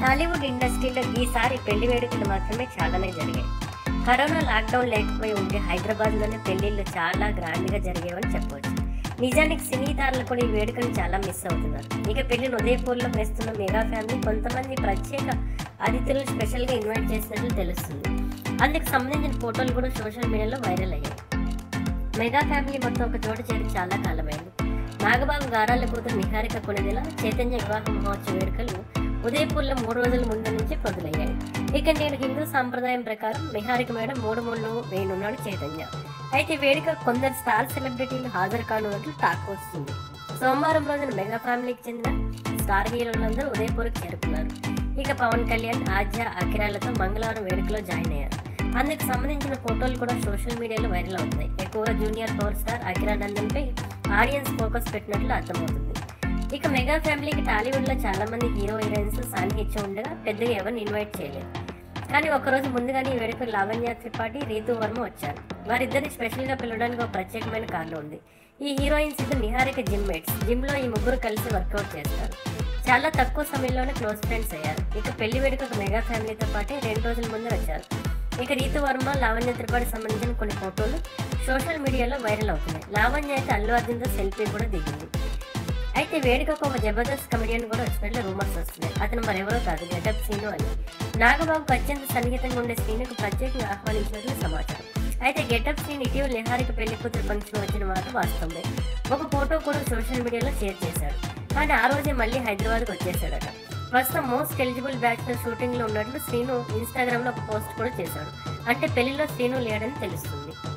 టాలీవుడ్ ఇండస్ట్రీలో ఈసారి పెళ్లి వేడుకలు మాత్రమే చాలానే జరిగాయి కరోనా లాక్డౌన్ లేకపోయి ఉంటే హైదరాబాద్లోనే పెళ్లిళ్ళు చాలా గ్రాండ్గా జరిగేవని చెప్పవచ్చు నిజానికి సినీ తారలు కూడా ఈ వేడుకను చాలా మిస్ అవుతున్నారు ఇక పెళ్లిని ఉదయపూర్లో వేస్తున్న మెగా ఫ్యామిలీ కొంతమంది ప్రత్యేక అతిథులను స్పెషల్గా ఇన్వైట్ చేసినట్లు తెలుస్తుంది అందుకు సంబంధించిన ఫోటోలు కూడా సోషల్ మీడియాలో వైరల్ అయ్యాయి మెగా ఫ్యామిలీ మొత్తం ఒక చోట చేరి చాలా కాలమైంది నాగబాబు గారాల కూతురు నిహారిక కొనిదెల చైతన్య వివాహ మహోత్సవ వేడుకలు ఉదయపూర్లో మూడు రోజుల ముందు నుంచి మొదలయ్యాయి ఇక నేడు హిందూ సాంప్రదాయం ప్రకారం నిహారిక మేడం మూడు ముళ్ళు వేయనున్నాడు చైతన్య అయితే వేడుక కొందరు స్టార్ సెలబ్రిటీలు హాజరు కానున్నట్లు టాక్ వస్తుంది సోమవారం రోజున మెగా ఫ్యామిలీకి చెందిన స్టార్ హీరోలందరూ ఉదయపూర్కి చేరుకున్నారు ఇక పవన్ కళ్యాణ్ ఆద్య అకిరాలతో మంగళవారం వేడుకలో జాయిన్ అయ్యారు అందుకు సంబంధించిన ఫోటోలు కూడా సోషల్ మీడియాలో వైరల్ అవుతున్నాయి ఎక్కువగా junior power star Akira Nandan పై ఆడియన్స్ ఫోకస్ పెట్టినట్లు అర్థమవుతుంది ఇక మెగా ఫ్యామిలీకి టాలీవుడ్ లో చాలా మంది హీరో హీరోయిన్స్ సాన్నిహిత్యం ఉండగా పెద్దగా ఎవరిని ఇన్వైట్ చేయలేదు కానీ ఒకరోజు ముందుగానే ఈ వేడుకకు లావణ్య త్రిపాఠి రీతు వర్మ వచ్చారు వారిద్దరిని స్పెషల్ గా పిలవడానికి ఒక ప్రత్యేకమైన కారణం ఉంది ఈ హీరోయిన్స్ ఇద్దరు నిహారిక జిమ్ మేట్స్ జిమ్ లో ఈ ముగ్గురు కలిసి వర్కౌట్ చేస్తారు చాలా తక్కువ సమయంలోనే క్లోజ్ ఫ్రెండ్స్ అయ్యారు ఇక పెళ్లి వేడుకకు మెగా ఫ్యామిలీతో పాటే రెండు రోజుల ముందు వచ్చారు ఇక రీతు వర్మ లావణ్య త్రిపాఠి సంబంధించిన కొన్ని ఫోటోలు సోషల్ మీడియాలో వైరల్ అవుతున్నాయి లావణ్య అయితే అల్లు అర్జున్తో సెల్ఫీ కూడా దిగింది అయితే వేడుకకు ఒక జబర్దస్త్ కమెడియన్ కూడా వచ్చినట్లు రూమర్స్ వస్తున్నాయి అతను మరెవరో కాదు గెటప్ సీను అని నాగబాబుకు అత్యంత సన్నిహితంగా ఉండే సీనుకు ప్రత్యేకంగా ఆహ్వానించినట్లు సమాచారం అయితే గెటప్ సీన్ ఇటీవల నిహారిక పెళ్లి కూతురు ఫంక్షన్ వచ్చిన మాట వాస్తవమే ఒక ఫోటో కూడా సోషల్ మీడియాలో షేర్ చేశాడు కానీ ఆ రోజే మళ్ళీ హైదరాబాద్కి వచ్చేసాడట ప్రస్తుతం మోస్ట్ ఎలిజిబుల్ బ్యాచ్లర్ షూటింగ్ లో ఉన్నట్లు శ్రీను ఇన్స్టాగ్రామ్ లో ఒక పోస్ట్ కూడా చేశాడు అంటే పెళ్లిలో శ్రీను లేడని తెలుస్తుంది